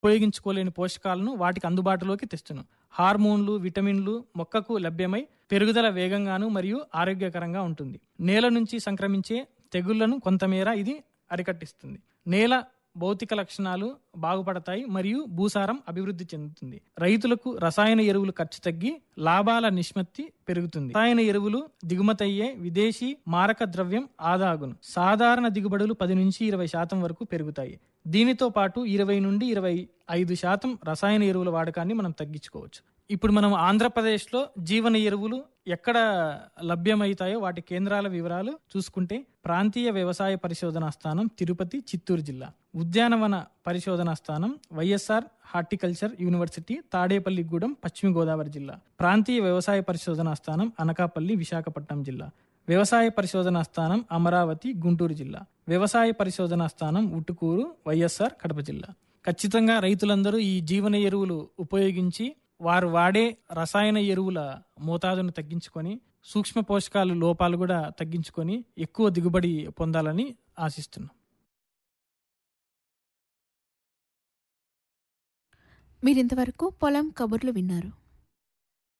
ఉపయోగించుకోలేని పోషకాలను వాటికి అందుబాటులోకి తెస్తును హార్మోన్లు విటమిన్లు మొక్కకు లభ్యమై పెరుగుదల వేగంగాను మరియు ఆరోగ్యకరంగా ఉంటుంది నేల నుంచి సంక్రమించే తెగుళ్లను కొంతమేర ఇది అరికట్టిస్తుంది నేల భౌతిక లక్షణాలు బాగుపడతాయి మరియు భూసారం అభివృద్ధి చెందుతుంది రైతులకు రసాయన ఎరువులు ఖర్చు తగ్గి లాభాల నిష్పత్తి పెరుగుతుంది రసాయన ఎరువులు దిగుమతయ్యే విదేశీ మారక ద్రవ్యం ఆదాగును సాధారణ దిగుబడులు పది నుంచి ఇరవై శాతం వరకు పెరుగుతాయి దీనితో పాటు ఇరవై నుండి ఇరవై ఐదు శాతం రసాయన ఎరువుల వాడకాన్ని మనం తగ్గించుకోవచ్చు ఇప్పుడు మనం ఆంధ్రప్రదేశ్లో జీవన ఎరువులు ఎక్కడ లభ్యమవుతాయో వాటి కేంద్రాల వివరాలు చూసుకుంటే ప్రాంతీయ వ్యవసాయ పరిశోధనా స్థానం తిరుపతి చిత్తూరు జిల్లా ఉద్యానవన పరిశోధనా స్థానం వైఎస్ఆర్ హార్టికల్చర్ యూనివర్సిటీ తాడేపల్లిగూడెం పశ్చిమ గోదావరి జిల్లా ప్రాంతీయ వ్యవసాయ పరిశోధనా స్థానం అనకాపల్లి విశాఖపట్నం జిల్లా వ్యవసాయ పరిశోధనా స్థానం అమరావతి గుంటూరు జిల్లా వ్యవసాయ పరిశోధనా స్థానం ఉటుకూరు వైఎస్ఆర్ కడప జిల్లా ఖచ్చితంగా రైతులందరూ ఈ జీవన ఎరువులు ఉపయోగించి వారు వాడే రసాయన ఎరువుల మోతాదును తగ్గించుకొని సూక్ష్మ పోషకాలు లోపాలు కూడా తగ్గించుకొని ఎక్కువ దిగుబడి పొందాలని ఆశిస్తున్నాం మీరింతవరకు పొలం కబుర్లు విన్నారు